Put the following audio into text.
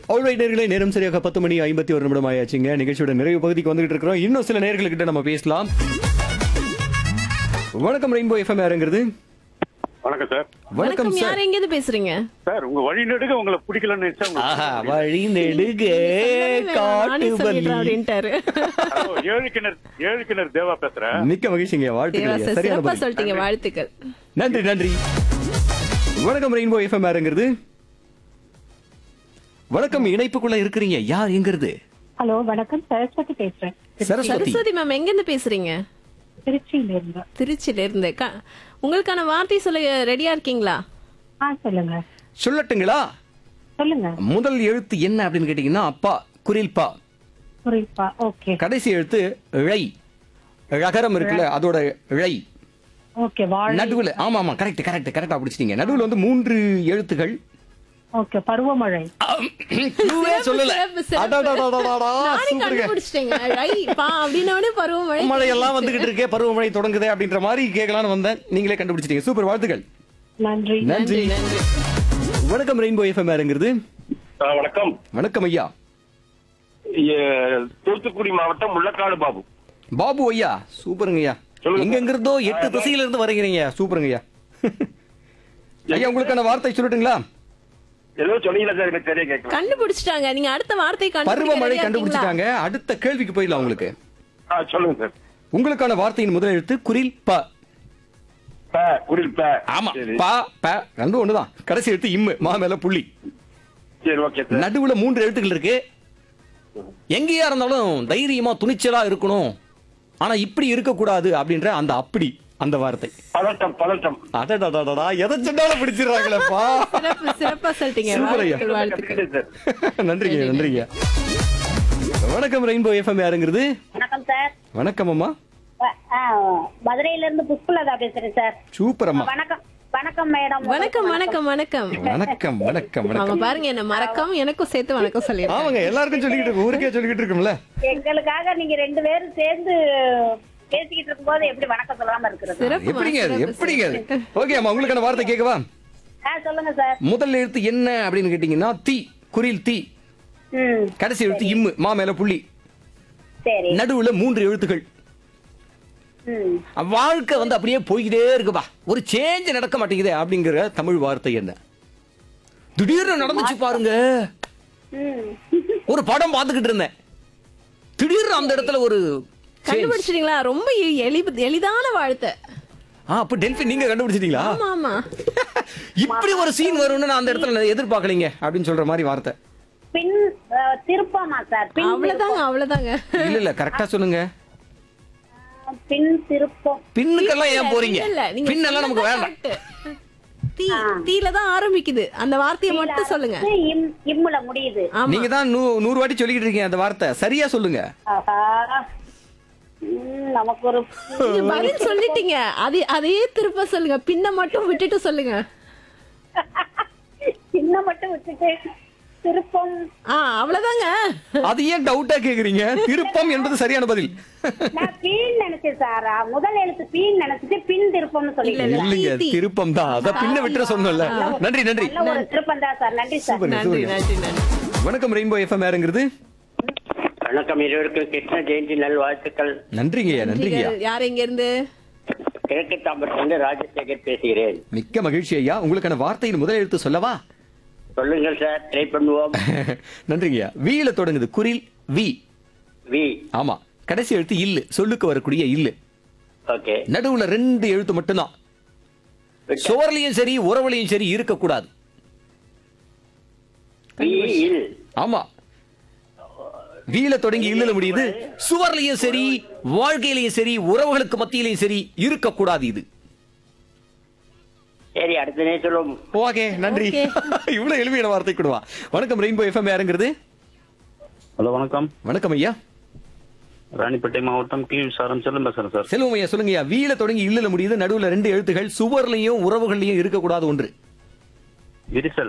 Alright நேர்களே நேரம் சரியாக பத்து மணி ஐம்பத்தி ஒரு நிமிடம் ஆயாச்சுங்க நிகழ்ச்சியோட நிறைவு பகுதிக்கு வந்துகிட்டு இருக்கிறோம் இன்னும் சில நேர்களுக்கிட்ட நம்ம பேசலாம் வணக்கம் ரெயின்போ எஃப்எம் யாருங்கிறது வணக்கம் சார் வணக்கம் வணக்கம் சார் யார் எங்க இருந்து பேசுறீங்க சார் உங்க வழி நெடுக உங்களை பிடிக்கலன்னு நினைச்சா உங்களுக்கு ஆஹா வழி நெடுக நானே காட்டு வழி சொல்லிடுறேன் அப்படின்ட்டாரு ஹலோ, ஏழு கிணறு ஏழு கிணறு தேவா பேசுறேன் மிக்க மகிழ்ச்சிங்க தேவா வாழ்த்துக்கள் சார், சரியான சிறப்பா பதில். சொல்லிட்டீங்க வாழ்த்துக்கள் நன்றி நன்றி வணக்கம் ரெயின்போ எஃப்எம் யாருங்கிறது வணக்கம் இணைப்புக்குள்ள இருக்கிறீங்க யார் எங்கிறது ஹலோ வணக்கம் சரஸ்வதி பேசுறேன் சரஸ்வதி சரஸ்வதி மேம் எங்க இருந்து பேசுறீங்க திருச்சியில இருந்து திருச்சியில இருந்து க- உங்களுக்கான வார்த்தை சொல்ல ரெடியா இருக்கீங்களா ஆ சொல்லுங்க சொல்லட்டுங்களா சொல்லுங்க முதல் எழுத்து என்ன அப்படின்னு கேட்டீங்கன்னா அப்பா குரில்பா புரியுப்பா ஓகே கடைசி எழுத்து ழை ழகரம் இருக்குல்ல அதோட ழை ஓகே வாழை நடுவுல ஆமா ஆமா கரெக்ட் கரெக்ட் கரெக்டா பிடிச்சிட்டீங்க நடுவுல வந்து மூன்று எழுத்துகள் ஓகே பருவமழை clue-வே சொல்லல சிறப்பு, சிறப்பு. அடடடடடடா, நானே சூப்பருங்க. கண்டுபிடிச்சிட்டேங்க ரை பா அப்படின்னோடனே பருவமழை மழையெல்லாம் வந்துகிட்டு இருக்கே பருவமழை தொடங்குதே அப்படின்ற மாதிரி கேட்கலாம்னு வந்தேன் நீங்களே கண்டுபிடிச்சிட்டீங்க சூப்பர் வாழ்த்துக்கள் நன்றி நன்றி நன்றி வணக்கம் ரெயின்போ எஃப்எம் யாருங்கிறது ஆ, வணக்கம் வணக்கம் ஐயா ஏ, தூத்துக்குடி மாவட்டம் முள்ளக்காடு பாபு பாபு ஐயா சூப்பருங்க ஐயா சொல்லுங்க. எங்க எங்கிருந்தோ எட்டு திசையில இருந்து வருகிறீங்க சூப்பருங்க ஐயா ஐயா உங்களுக்கான வார்த்தை சொல்லட்டுங்களா ஏதோ சொன்னீங்களா சார் எனக்கு தெரிய கேட்கல கண்டுபிடிச்சிட்டாங்க நீங்க அடுத்த வார்த்தை பருவமழை கண்டுபிடிக்க கண்டுபிடிச்சிட்டாங்க அடுத்த கேள்விக்கு போயிடலாம் உங்களுக்கு ஆ, சொல்லுங்க சார் உங்களுக்கான வார்த்தையின் முதல் எழுத்து குரில் ப ப, குரில் ப. ஆமா சரி. ப ப ரெண்டும் ஒண்ணுதான் கடைசி எழுத்து இம்மு மா மேல புள்ளி சரி ஓகே சார் நடுவுல மூன்று எழுத்துக்கள் இருக்கு எங்கேயா இருந்தாலும் தைரியமா துணிச்சலா இருக்கணும் ஆனா இப்படி இருக்க கூடாது அப்படின்ற அந்த அப்படி அந்த வார்த்தை பதட்டம் பதட்டம் அடடடடடா எதை சொன்னாலும் பிடிச்சிடுறாங்களேப்பா சிறப்பு சிறப்பா சொல்லிட்டீங்க சூப்பர் ஐயா. வாழ்த்துக்கள் வாழ்த்துக்கள் சார் நன்றிங்க நன்றிங்க வணக்கம் ரெயின்போ எஃப்எம் யாருங்கிறது வணக்கம் சார் வணக்கம் அம்மா வ- ஆ, மதுரையில இருந்து புஷ்பலதா பேசுறேன் சார் சூப்பர் அம்மா வணக்கம் வணக்கம் மேடம் வணக்கம் வணக்கம் வணக்கம் வணக்கம் வணக்கம் அவங்க வணக்கம் பாருங்க என்ன மறக்காம எனக்கும் சேர்த்து வணக்கம் சொல்லிடுறேன் ஆமாங்க எல்லாருக்கும் சொல்லிக்கிட்டு இருக்கோம் ஊருக்கே சொல்லிக்கிட்டு இருக்கோம்ல எங்களுக்காக நீங்க ரெண்டு பேரும் சேர்ந்து பேசிக்கிட்டு இருக்கும்போது எப்படி வணக்கம் சொல்லாம இருக்கிறது சிறப்பு எப்படிங்க அது சிறப்பு, எப்படிங்க அது சிறப்பு. ஓகே அம்மா உங்களுக்கான வார்த்தை கேட்கவா ஆ சொல்லுங்க சார் முதல் எழுத்து என்ன அப்படின்னு கேட்டீங்கன்னா தீ குரில் தீ ம் கடைசி எழுத்து இம்மு மா மேல புள்ளி சரி நடுவுல மூன்று எழுத்துக்கள் ம் வாழ்க்கை வந்து அப்படியே போய்கிட்டே இருக்குப்பா ஒரு சேஞ்ச் நடக்க மாட்டேங்குதே அப்படிங்கிற தமிழ் வார்த்தை என்ன திடீர்னு நடந்துச்சு பாருங்க ம் ஒரு படம் பார்த்துக்கிட்டு இருந்தேன் திடீர்னு அந்த இடத்துல ஒரு change. கண்டுபிடிச்சிட்டீங்களா ரொம்ப எ- எளி- எளிதான வாழ்த்தை ஆ அப்ப டெல்பி நீங்க கண்டுபிடிச்சிட்டீங்களா ஆமா ஆமா இப்படி ஒரு சீன் வரும்னு நான் அந்த இடத்துல நான் எதிர்பார்க்கலீங்க அப்படின்னு சொல்ற மாதிரி வார்த்தை பின் ஆ, திருப்பமா சார் பின் அவ்வளவுதாங்க அவ்வளவுதாங்க இல்ல இல்ல கரெக்டா சொல்லுங்க திருப்பம். பின் திருப்பம் பின்னுக்கெல்லாம் ஏன் போறீங்க இல்ல, நீங்க பின்னெல்லாம் நமக்கு வேண்டாம் correct. தீ தீல தான் ஆரம்பிக்குது அந்த வார்த்தையை மட்டும் சொல்லுங்க இம் இம்முல முடியுது ஆமா நீங்க தான் நூ- நூறு வாட்டி சொல்லிக்கிட்டு இருக்கீங்க அந்த வார்த்தை சரியா சொல்லுங்க ஆஹா ம், நமக்கு ஒரு நீங்க பதில் சொல்லிட்டீங்க அது அதையே திருப்ப சொல்லுங்க பின்ன மட்டும் விட்டுட்டு சொல்லுங்க சின்ன மட்டும் விட்டுட்டு திருப்பம் ஆ அவ்வளவுதாங்க அது ஏன் டவுட்டா கேக்குறீங்க திருப்பம் என்பது சரியான பதில் நான் பீன் நினைச்சேன் சார் முதல் எழுத்து பீன் நினைச்சிட்டு பின் திருப்பம்னு இல்ல, சொல்லிட்டேன் இல்ல. இல்லைங்க தீ, தீ. திருப்பம் தான் அதான் பின்ன விட்டுற சொன்னோம்ல நன்றி நன்றி நல்ல ஒரு திருப்பம் தான் சார் நன்றி சார் சூப்பர் நன்றி சூப்பர் நன்றி நன்றி வணக்கம் ரெயின்போ எஃப்எம் யாருங்கிறது வணக்கம் இருவருக்கும் கிருஷ்ண ஜெயந்தி நல்வாழ்த்துக்கள் நன்றிங்கய்யா நன்றிங்கய்யா யார் எங்க இருந்து கிழக்கு தாம்பரத்திலிருந்து ராஜசேகர் பேசுகிறேன் மிக்க மகிழ்ச்சி ஐயா உங்களுக்கான வார்த்தையின் முதல் எழுத்து சொல்லவா சொல்லுங்கள் சார் ட்ரை பண்ணுவோம் நன்றிங்கய்யா வீல தொடங்குது குரில் வி வி ஆமா கடைசி எழுத்து இல்லு சொல்லுக்கு வரக்கூடிய இல்லு ஓகே நடுவுல ரெண்டு எழுத்து மட்டும்தான் சோர்லயும் சரி உறவுலையும் சரி இருக்கக்கூடாது வி இல் ஆமா வீல தொடங்கி இல்லல முடியுது சுவர்லயும் சரி வாழ்க்கையிலயும் சரி உறவுகளுக்கு மத்தியிலையும் சரி இருக்கக்கூடாது இது சரி அடுத்த நே சொல்லுவோம் ஓகே நன்றி இவ்வளவு எளிமையான வார்த்தை கொடுவா வணக்கம் ரெயின்போ எஃப்எம் யாருங்கிறது ஹலோ வணக்கம் வணக்கம் ஐயா ராணிப்பேட்டை மாவட்டம் டி விசாரம் செல்லும் பேசுறேன் சார் செல்வம் ஐயா சொல்லுங்க ஐயா வீல தொடங்கி இல்லல முடியுது நடுவுல ரெண்டு எழுத்துகள் சுவர்லயும் உறவுகள்லயும் இருக்கக்கூடாது ஒன்று விரிசல்